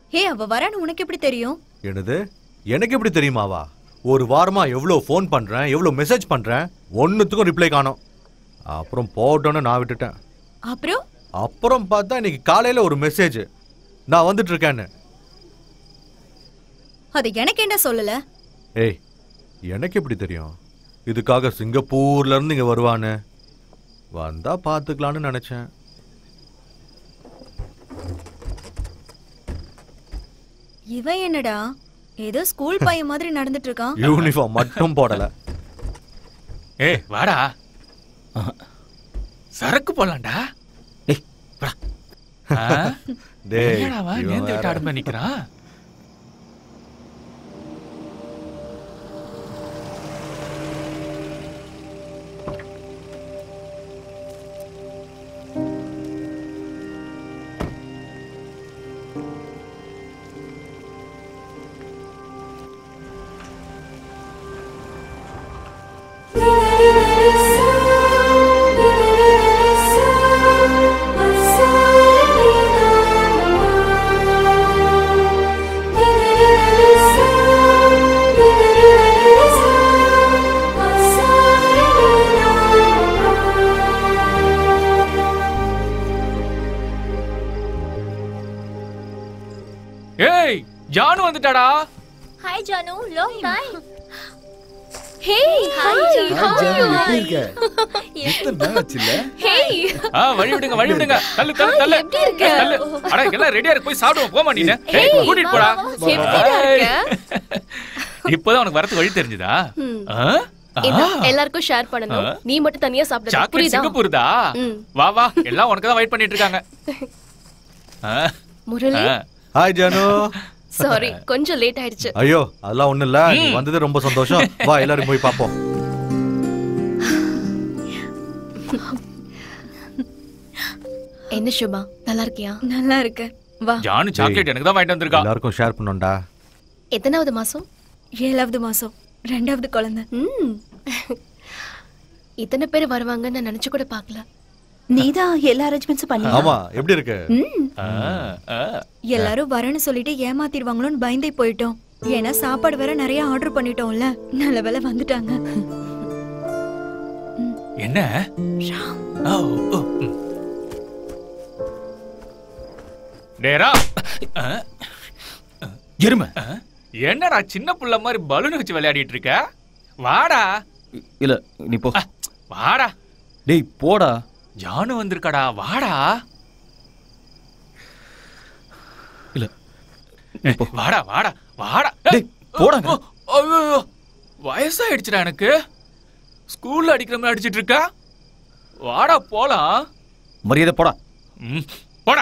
ஹே அவ வரான்னு உனக்கு எப்படி தெரியும் என்னது எனக்கு எப்படி தெரியுமாவா ஒரு வாரமா எவ்வளோ ஃபோன் பண்றேன் எவ்வளோ மெசேஜ் பண்றேன் ஒன்றுத்துக்கும் ரிப்ளை காணோம் அப்புறம் போட்டோன்னு நான் விட்டுட்டேன் அப்புறம் அப்புறம் பார்த்தா இன்னைக்கு காலையில ஒரு மெசேஜ் நான் வந்துட்டு இருக்கேன்னு அது எனக்கு என்ன சொல்லல ஏய் எனக்கு எப்படி தெரியும் இதுக்காக சிங்கப்பூர்ல இருந்து இங்க வருவான்னு வந்தா பாத்துக்கலாம்னு நினைச்சேன் இவன் என்னடா ஏதோ ஸ்கூல் பையன் மாதிரி நடந்துட்டு இருக்கான் யூனிஃபார்ம் மட்டும் போடல ஏய் வாடா சரக்கு போலாம்டா டேய் வாடா. ஆ? டேய் என்னடா அவன் இவன் நேர்ந்து விட்டு வேற. ஆடுமே நிக்கிறான் ஏய் ஜானு வந்துட்டாடா hi Janu long time hey hi hi Janu எப்படி இருக்க எத்தனை நாள் ஆச்சுல்ல ஹேய் ஆ வழி விடுங்க வழி விடுங்க தள்ளு தள்ளு தள்ளு எப்படி இருக்க? தள்ளு அட எல்லாம் ரெடியா இருக்கு போய் சாப்பிடுவோம் போமா நீ ஏய் கூட்டிட்டு போடா எப்படிடா இருக்க? இப்போதான் உனக்கு வரது வழி தெரிஞ்சுதா ஆ? இந்த ஆ. எல்லாருக்கும் ஷேர் பண்ணனும் ஆ. நீ மட்டும் தனியா சாப்பிடு சாக்லேட் புரியுதா சிங்கப்பூர்தா ம். வா வா எல்லாம் உனக்கு தான் வெயிட் பண்ணிட்டு இருக்காங்க ஆ, முரளி ஆ. ஹாய் ஜானு சாரி கொஞ்சம் லேட் ஆயிடுச்சு ஐயோ அதெல்லாம் ஒண்ணும் இல்ல நீ வந்தது ரொம்ப சந்தோஷம் வா எல்லாரும் போய் பாப்போம் என்ன சுபா நல்லா இருக்கியா நல்லா இருக்கு வா ஜானு சாக்லேட் எனக்கு தான் வாங்கிட்டு வந்திருக்கா எல்லாருக்கும் ஷேர் பண்ணோம்டா எத்தனாவது மாசம் ஏழாவது மாசம் ரெண்டாவது குழந்தை ம் இத்தனை பேர் வருவாங்கன்னு நான் நினைச்சு கூட பார்க்கல நீதான் எல்லா அரேஞ்ச்மெண்ட்ஸும் பண்ணி ஆமா எப்படி இருக்கு ஆ, ஆ. எல்லாரும் வரேன்னு சொல்லிட்டு ஏமாத்திடுவாங்களோன்னு பயந்தே போயிட்டோம் ஏன்னா சாப்பாடு வேற நிறைய ஆர்டர் பண்ணிட்டோம்ல நல்ல வேளை வந்துட்டாங்க என்ன ஓ, ஓ, ம். டேரா ஆ, எருமை ஆ, என்னடா சின்ன புள்ள மாதிரி பலூன் வச்சு விளையாடிட்டு இருக்க வாடா இல்ல நீ போ ஆ, வாடா டேய் போடா ஜானு வந்திருக்காடா வாடா இல்ல ஏய், வாடா வாடா வாடா டேய், போடாங்க. ஓ, ஐயோ, வயசாயிடுச்சுடா எனக்கு ஸ்கூல்ல அடிக்கிற மாதிரி அடிச்சிட்டு இருக்கா வாடா போலாம் மரியாதை போடா ம், போடா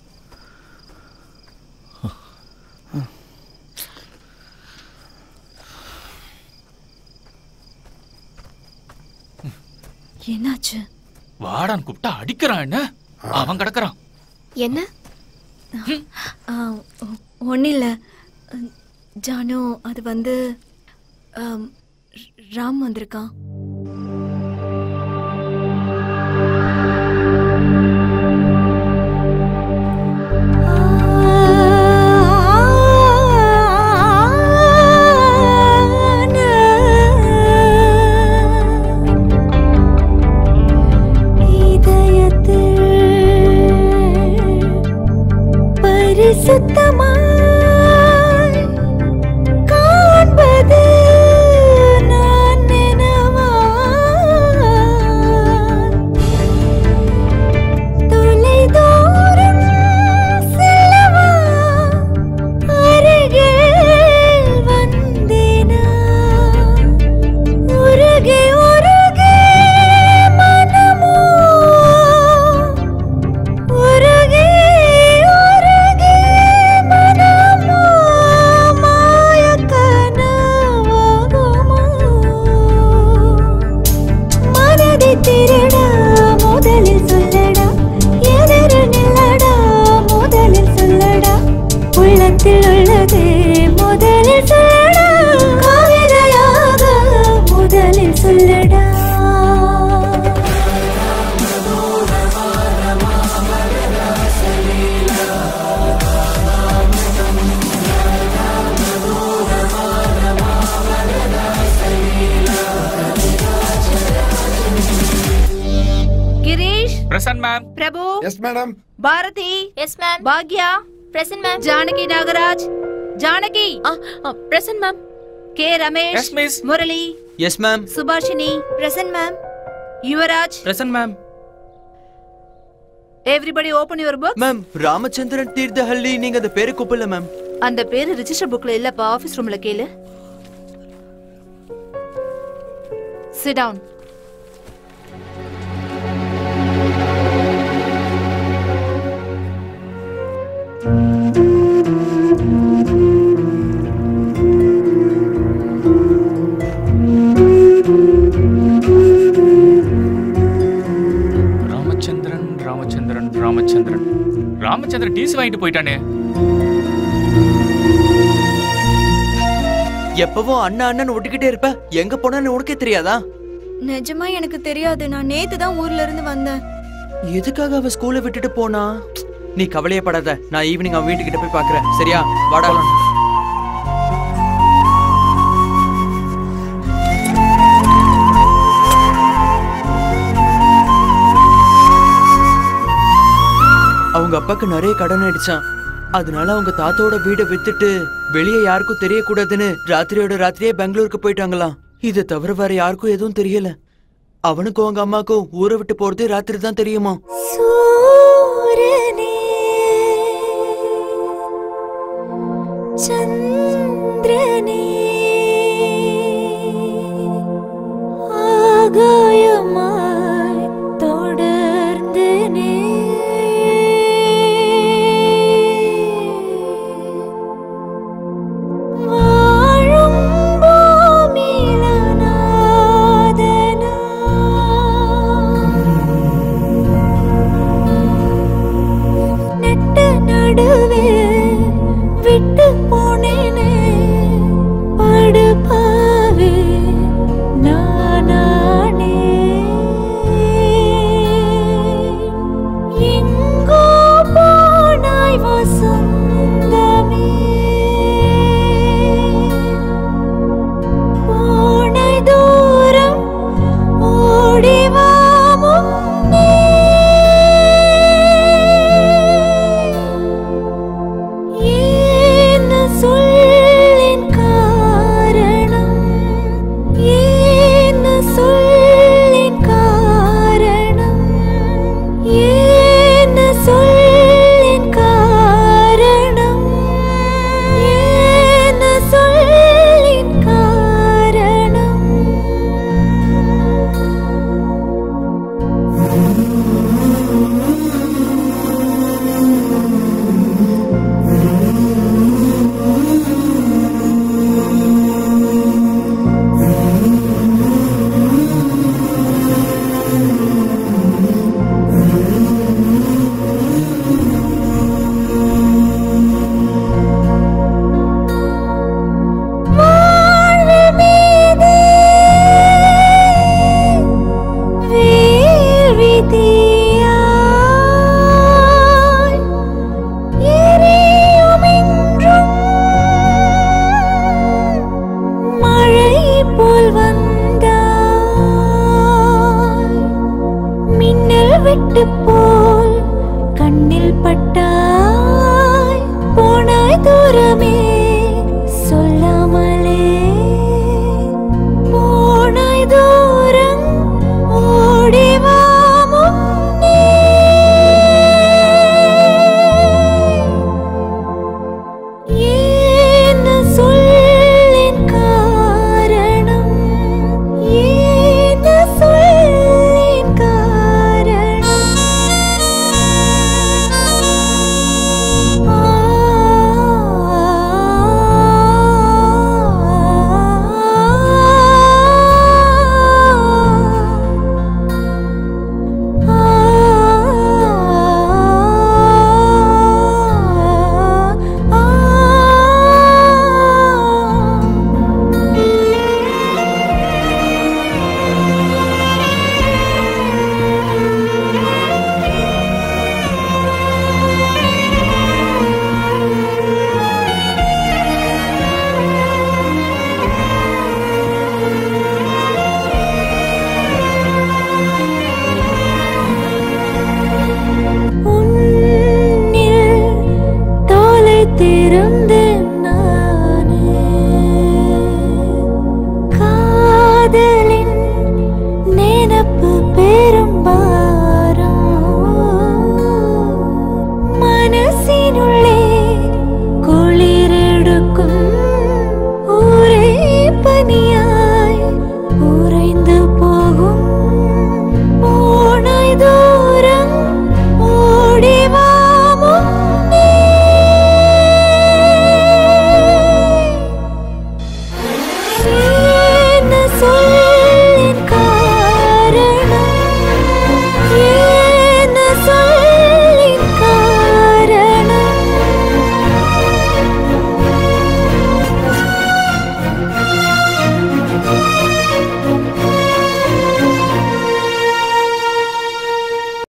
என்னாச்சு வாடான்னு கூப்பிட்டா அடிக்கிறான் என்ன அவன் கிடக்குறான் என்ன ஒன்றும் இல்லை ஜானு அது வந்து ஆம், ராம் வந்திருக்கான் பரிசுத்தமாய் காண்பது நான் நினவா தொலைதூரம் செல்லவா அருகில் வந்தேனா உருகி உருகி மனமோ உருகி உருகி மனமோ ma'am Prabhu yes madam Bharathi yes ma'am பாக்யா present ma'am Janaki Nagaraj Janaki present ma'am K Ramesh yes miss Murali yes ma'am Subhashini present ma'am Yuvaraj present ma'am everybody open your book ma'am Ramachandran Thirthahalli நீங்க அந்த பேரை கூப்பிடல மேம் அந்த பேரு ரிஜிஸ்டர் புக்ல இல்லப்பா ஆபீஸ் ரூம்ல கேளு sit down Ramachandran Ramachandran Ramachandran Ramachandran TC வாங்கிட்டு போயிட்டானே எப்பவும் அண்ணா அண்ணன் ஒட்டிக்கிட்டே இருப்ப எங்க போனான்னு உனக்கே தெரியாதா நிஜமா எனக்கு தெரியாது நான் நேத்து தான் ஊர்ல இருந்து வந்தேன் எதுக்காக அவ ஸ்கூலை விட்டுட்டு போனா நீ கவலையே படாத நான் ஈவினிங் அவன் வீட்டுக்கிட்ட போய் பாக்குறேன் சரியா வாடா அவங்க அப்பாக்கு நிறைய கடன் அடிச்சான் அதனால அவங்க தாத்தாவோட வீடை வித்துட்டு வெளியே யாருக்கும் தெரியக்கூடாதுன்னு ராத்திரியோட ராத்திரியே பெங்களூருக்கு போயிட்டாங்களாம் இதை தவிர வேற யாருக்கும் எதுவும் தெரியல அவனுக்கும் அவங்க அம்மாக்கும் ஊரை விட்டு போறது ராத்திரி தான் தெரியுமா சூரனே சந்திரனே ஆகாயமாய் தொடர்ந்தனே வாழும் பூமியில நாதனா நட்ட நடுவே விட்டு போ